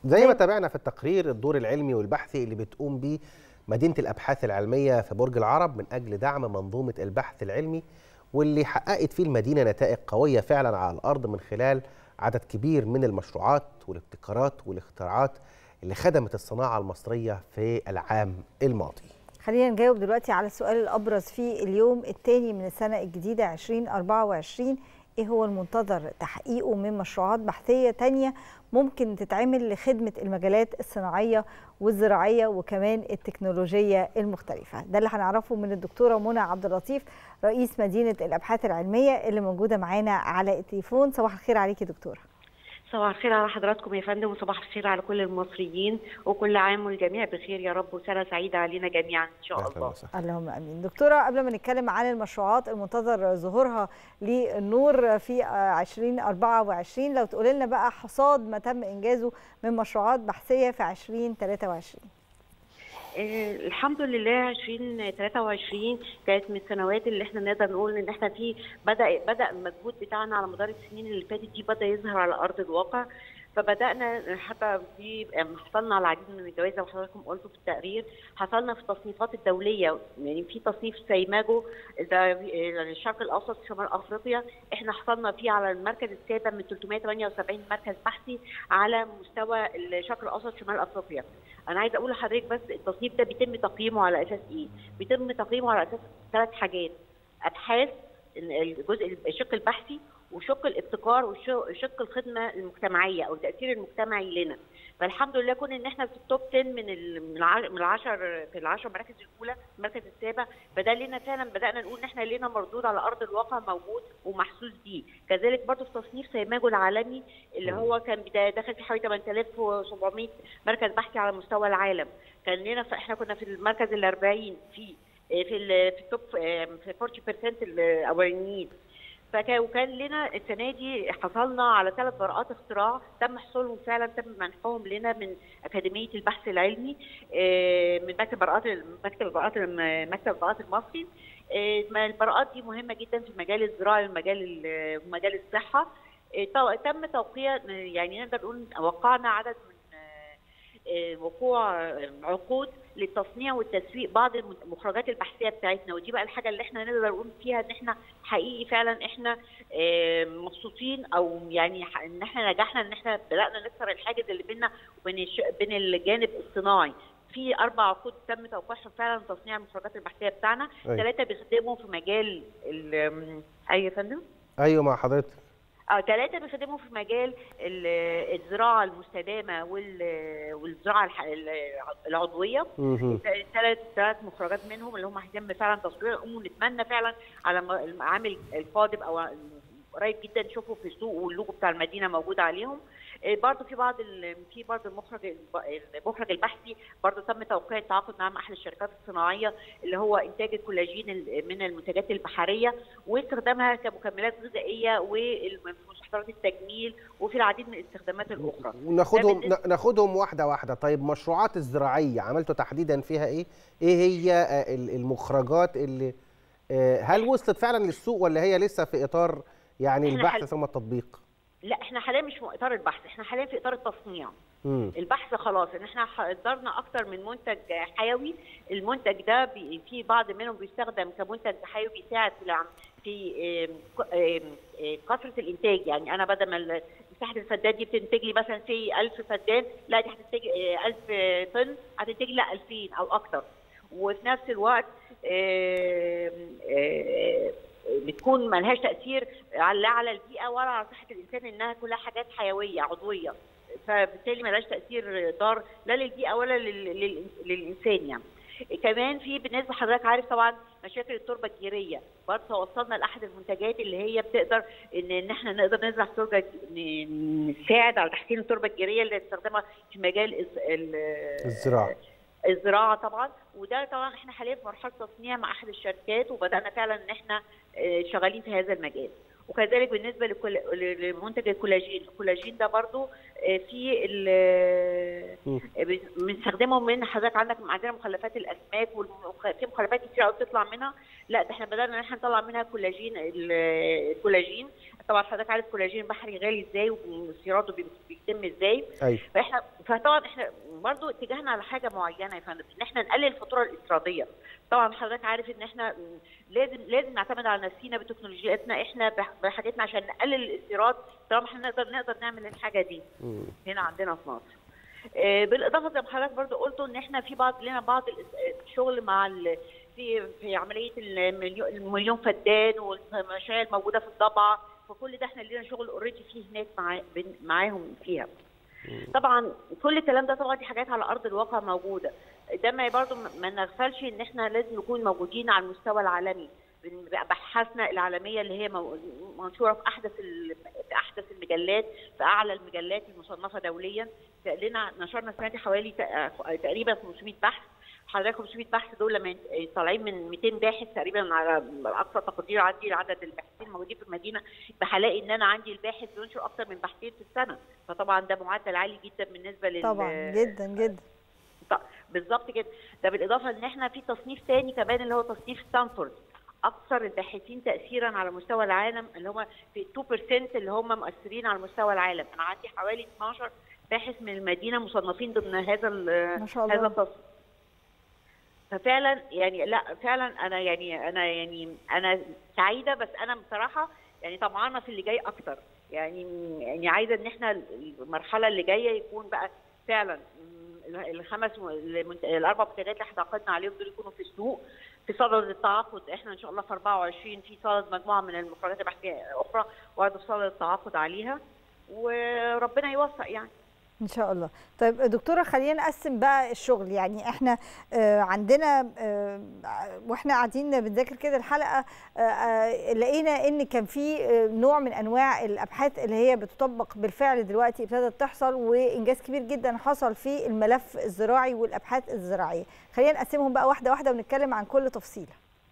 زي ما تابعنا في التقرير الدور العلمي والبحثي اللي بتقوم بيه مدينة الأبحاث العلمية في برج العرب من أجل دعم منظومة البحث العلمي واللي حققت فيه المدينة نتائج قوية فعلا على الأرض من خلال عدد كبير من المشروعات والابتكارات والاختراعات اللي خدمت الصناعة المصرية في العام الماضي خلينا نجاوب دلوقتي على السؤال الأبرز في اليوم الثاني من السنة الجديدة 2024 إيه هو المنتظر تحقيقه من مشروعات بحثية تانية ممكن تتعمل لخدمة المجالات الصناعية والزراعية وكمان التكنولوجية المختلفة ده اللي هنعرفه من الدكتورة منى عبد اللطيف رئيس مدينة الأبحاث العلمية اللي موجودة معانا على التليفون صباح الخير عليكي دكتورة صباح الخير على حضراتكم يا فندم وصباح الخير على كل المصريين وكل عام والجميع بخير يا رب وسنه سعيده علينا جميعا ان شاء الله. اللهم امين. دكتوره قبل ما نتكلم عن المشروعات المنتظر ظهورها للنور في 2024 لو تقول لنا بقى حصاد ما تم انجازه من مشروعات بحثيه في 2023. آه الحمد لله 2023 كانت من السنوات اللي احنا نقدر نقول ان احنا في بدا بدا المجهود بتاعنا على مدار السنين اللي فاتت دي بدا يظهر على ارض الواقع فبدانا حتى في حصلنا على العديد من الجوائز زي حضراتكم قلتوا في التقرير حصلنا في التصنيفات الدوليه يعني في تصنيف سيماجو ده الشرق الاوسط شمال افريقيا احنا حصلنا فيه على المركز السابع من 378 مركز بحثي على مستوى الشرق الاوسط شمال افريقيا انا عايزه اقول لحضرتك بس التصنيف ده بيتم تقييمه على اساس ايه بيتم تقييمه على اساس ثلاث حاجات ابحاث الجزء الشق البحثي وشق الابتكار وشق الخدمه المجتمعيه او التاثير المجتمعي لنا فالحمد لله كون ان احنا في التوب 10 من من العشر في العشر مراكز الاولى المركز السابع فده لنا فعلا بدانا نقول ان احنا لنا مردود على ارض الواقع موجود ومحسوس بيه كذلك برضه في تصنيف سيماجو العالمي اللي هو كان داخل في حوالي 8700 مركز بحثي على مستوى العالم كان لنا احنا كنا في المركز ال 40 في في في التوب في 40% الاولانيين فكان وكان لنا السنه دي حصلنا على ثلاث براءات اختراع تم حصولهم فعلا تم منحهم لنا من اكاديميه البحث العلمي من مكتب براءات مكتب براءات مكتب البراءات المصري البراءات دي مهمه جدا في المجال الزراعي ومجال مجال الصحه تم توقيع يعني نقدر نقول وقعنا عدد من وقوع عقود للتصنيع والتسويق بعض المخرجات البحثيه بتاعتنا ودي بقى الحاجه اللي احنا نقدر نقول فيها ان احنا حقيقي فعلا احنا مبسوطين او يعني ان احنا نجحنا ان احنا بدانا نكسر الحاجز اللي بيننا وبين بين الجانب الصناعي في اربع عقود تم توقيعهم فعلا تصنيع المخرجات البحثيه بتاعنا ثلاثه بيخدموا في مجال ايوه يا فندم ايوه مع حضرتك اه ثلاثه بيخدموا في مجال الزراعه المستدامه والزراعه العضويه ثلاث ثلاث مخرجات منهم اللي هم هيتم فعلا تصويرهم ونتمنى فعلا على العام القادم او قريب جدا نشوفه في السوق واللوجو بتاع المدينه موجود عليهم برضه في بعض في برضه المخرج المخرج البحثي برضه تم توقيع التعاقد مع احد الشركات الصناعيه اللي هو انتاج الكولاجين من المنتجات البحريه واستخدامها كمكملات غذائيه ومستحضرات التجميل وفي العديد من الاستخدامات الاخرى وناخدهم ناخدهم واحده واحده طيب مشروعات الزراعيه عملتوا تحديدا فيها ايه ايه هي المخرجات اللي هل وصلت فعلا للسوق ولا هي لسه في اطار يعني البحث ثم التطبيق لا احنا حاليا مش في اطار البحث احنا حاليا في اطار التصنيع مم. البحث خلاص ان احنا حضرنا اكتر من منتج حيوي المنتج ده في بعض منهم بيستخدم كمنتج حيوي بيساعد في في كثره الانتاج يعني انا بدل ما مساحه الفدان دي بتنتج لي مثلا في 1000 فدان لا دي هتنتج 1000 طن هتنتج لي 2000 او اكتر وفي نفس الوقت بتكون ملهاش تاثير لا على البيئه ولا على صحه الانسان انها كلها حاجات حيويه عضويه فبالتالي ملهاش تاثير ضار لا للبيئه ولا للانسان يعني كمان في بالنسبه حضرتك عارف طبعا مشاكل التربه الجيريه برضه توصلنا لاحد المنتجات اللي هي بتقدر ان ان احنا نقدر نزرع تربه نساعد على تحسين التربه الجيريه اللي نستخدمها في مجال الزراعه الزراعه طبعا وده طبعا احنا حاليا في مرحله تصنيع مع احد الشركات وبدانا فعلا ان احنا شغالين في هذا المجال وكذلك بالنسبه لكل- لمنتج الكولاجين الكولاجين ده برضو آه، في ال- مم. آه، بنستخدمه من حضرتك عندك عندنا مخلفات الاسماك وفي مخلفات كتير قوي بتطلع منها لا ده احنا بدانا ان احنا نطلع منها كولاجين ال- الكولاجين طبعا حضرتك عارف كولاجين بحري غالي ازاي واستيراده بي- بيتم ازاي ايوه فاحنا فطبعا احنا برضو اتجاهنا على حاجه معينه يا فندم ان احنا نقلل الفاتوره الاستيراديه طبعا حضرتك عارف ان احنا م، لازم لازم نعتمد على نفسنا بتكنولوجياتنا احنا بح- بحاجاتنا عشان نقلل الاستيراد طالما احنا نقدر نقدر نعمل الحاجه دي مم. هنا عندنا في مصر آه، بالاضافه زي ما حضرتك برضو قلتوا ان احنا في بعض لنا بعض الإس- الشغل مع ال- في في عمليه المليون المليون فدان والمشاريع الموجوده في الضبعه فكل ده احنا لنا شغل اوريدي فيه هناك مع بن- معاهم فيها طبعا كل الكلام ده طبعا دي حاجات على ارض الواقع موجوده ده ما برضو ما نغفلش ان احنا لازم نكون موجودين على المستوى العالمي بن- بابحاثنا العالميه اللي هي مو- منشوره في احدث ال- في احدث المجلات في اعلى المجلات المصنفه دوليا لنا نشرنا السنه دي حوالي تق- تقريبا 500 بحث حضرتك 500 بحث دول لما يت- طالعين من 200 باحث تقريبا على اقصى تقدير عندي عدد الباحثين الموجودين في المدينه فهلاقي ان انا عندي الباحث بينشر اكثر من بحثين في السنه فطبعا ده معدل عالي جدا بالنسبه لل طبعا جدا جدا ط- بالظبط كده ده بالاضافه ان احنا في تصنيف تاني كمان اللي هو تصنيف ستانفورد اكثر الباحثين تاثيرا على مستوى العالم اللي هم في 2% اللي هم مؤثرين على مستوى العالم انا عندي حوالي 12 باحث من المدينه مصنفين ضمن هذا ال- ما شاء هذا الله التصنيف ففعلا يعني لا فعلا انا يعني انا يعني انا سعيده بس انا بصراحه يعني طمعانه في اللي جاي اكتر يعني يعني عايزه ان احنا المرحله اللي جايه يكون بقى فعلا الخمس المنت- الاربع منتجات اللي احنا عقدنا عليهم دول يكونوا في السوق في صدد التعاقد احنا ان شاء الله في 24 في صدد مجموعه من المفردات البحثيه اخرى وهذا في صدد التعاقد عليها وربنا يوفق يعني ان شاء الله طيب دكتوره خلينا نقسم بقى الشغل يعني احنا آه، عندنا آه، واحنا قاعدين بنذاكر كده الحلقه آه، آه، لقينا ان كان في آه، نوع من انواع الابحاث اللي هي بتطبق بالفعل دلوقتي ابتدت تحصل وانجاز كبير جدا حصل في الملف الزراعي والابحاث الزراعيه خلينا نقسمهم بقى واحده واحده ونتكلم عن كل تفصيله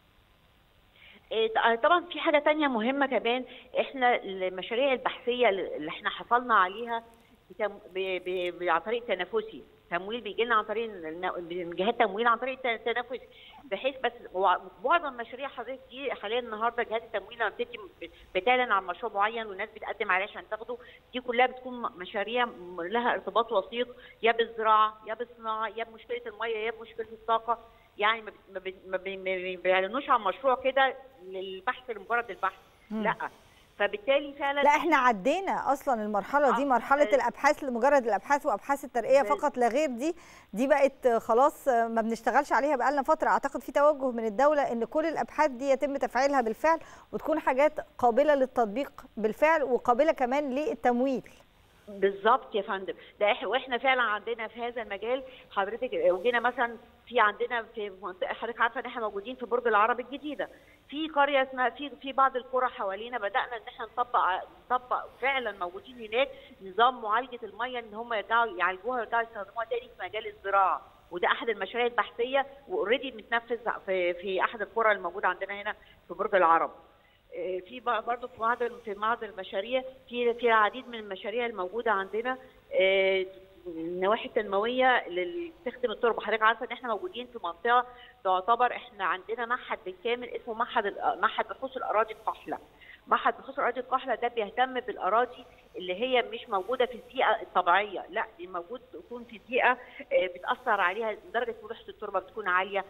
إيه، ط- طبعا في حاجه تانية مهمه كمان احنا المشاريع البحثيه اللي احنا حصلنا عليها بتم- ب- ب- عن طريق تنافسي تمويل بيجي لنا عن طريق الن- من جهات تمويل عن طريق الت- التنافسي بحيث بس هو معظم المشاريع حضرتك دي حاليا النهارده جهات التمويل لما بتدي بتعلن عن مشروع معين والناس بتقدم عليه عشان تاخده دي كلها بتكون م- مشاريع م- لها ارتباط وثيق يا بالزراعه يا بالصناعه يا بمشكله الميه يا بمشكله الطاقه يعني ما بت- ما بت- ما بي- ما بي- بيعلنوش عن مشروع كده للبحث لمجرد البحث مم. لا فبالتالي فعلا لا احنا عدينا اصلا المرحله دي آه، مرحله آه. الابحاث لمجرد الابحاث وابحاث الترقيه بال- فقط لا غير دي دي بقت خلاص ما بنشتغلش عليها بقالنا فتره اعتقد في توجه من الدوله ان كل الابحاث دي يتم تفعيلها بالفعل وتكون حاجات قابله للتطبيق بالفعل وقابله كمان للتمويل بالظبط يا فندم ده إح- واحنا فعلا عندنا في هذا المجال حضرتك وجينا مثلا في عندنا في منطقه حضرتك عارفه ان احنا موجودين في برج العرب الجديده في قريه اسمها في في بعض القرى حوالينا بدانا ان احنا نطبق نطبق فعلا موجودين هناك نظام معالجه الميه ان هم يرجعوا يعالجوها ويرجعوا يستخدموها تاني في مجال الزراعه وده احد المشاريع البحثيه واوريدي متنفذ في في احد القرى الموجوده عندنا هنا في برج العرب آه، في ب- برضه في بعض في بعض المشاريع في في العديد من المشاريع الموجوده عندنا آه، النواحي التنمويه اللي بتخدم التربه حضرتك عارفه ان احنا موجودين في منطقه تعتبر احنا عندنا معهد بالكامل اسمه معهد الأ- معهد بحوث الاراضي القحله معهد بحوث الاراضي القحله ده بيهتم بالاراضي اللي هي مش موجوده في البيئه الطبيعيه لا دي موجود تكون في بيئه آه، بتاثر عليها درجه ملوحه التربه بتكون عاليه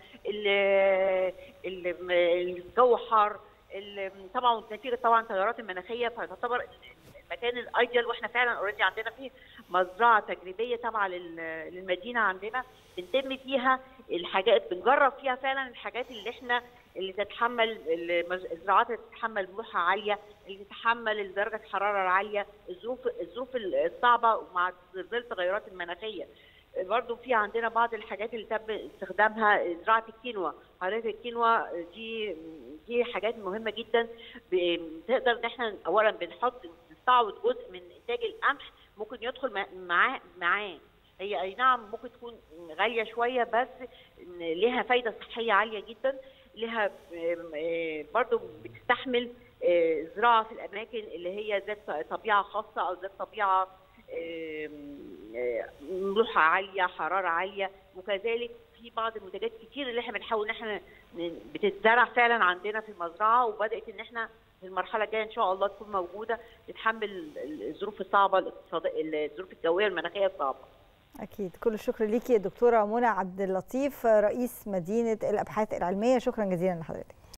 ال- ال- الجو حار ال- طبعا نتيجه طبعا التغيرات المناخيه فتعتبر المكان الايديال واحنا فعلا اوريدي عندنا فيه مزرعه تجريبيه تابعه لل- للمدينه عندنا بنتم فيها الحاجات بنجرب فيها فعلا الحاجات اللي احنا اللي تتحمل المز- الزراعات اللي تتحمل ملوحه عاليه اللي تتحمل درجه الحراره العاليه الظروف الظروف الصعبه مع ظل التغيرات المناخيه برضو في عندنا بعض الحاجات اللي تم استخدامها زراعه الكينوا حضرتك الكينوا دي دي حاجات مهمه جدا بتقدر ان احنا اولا بنحط نستعوض جزء من انتاج القمح ممكن يدخل مع- معاه معاه هي اي نعم ممكن تكون غاليه شويه بس لها فايده صحيه عاليه جدا لها برضو بتستحمل زراعه في الاماكن اللي هي ذات طبيعه خاصه او ذات طبيعه ملوحه عاليه حراره عاليه وكذلك في بعض المنتجات كتير اللي احنا بنحاول ان احنا بتتزرع فعلا عندنا في المزرعه وبدات ان احنا في المرحله الجايه ان شاء الله تكون موجوده تتحمل الظروف الصعبه الاقتصاديه الظروف الجويه والمناخيه الصعبه. اكيد كل الشكر ليكي دكتوره منى عبد اللطيف رئيس مدينه الابحاث العلميه شكرا جزيلا لحضرتك.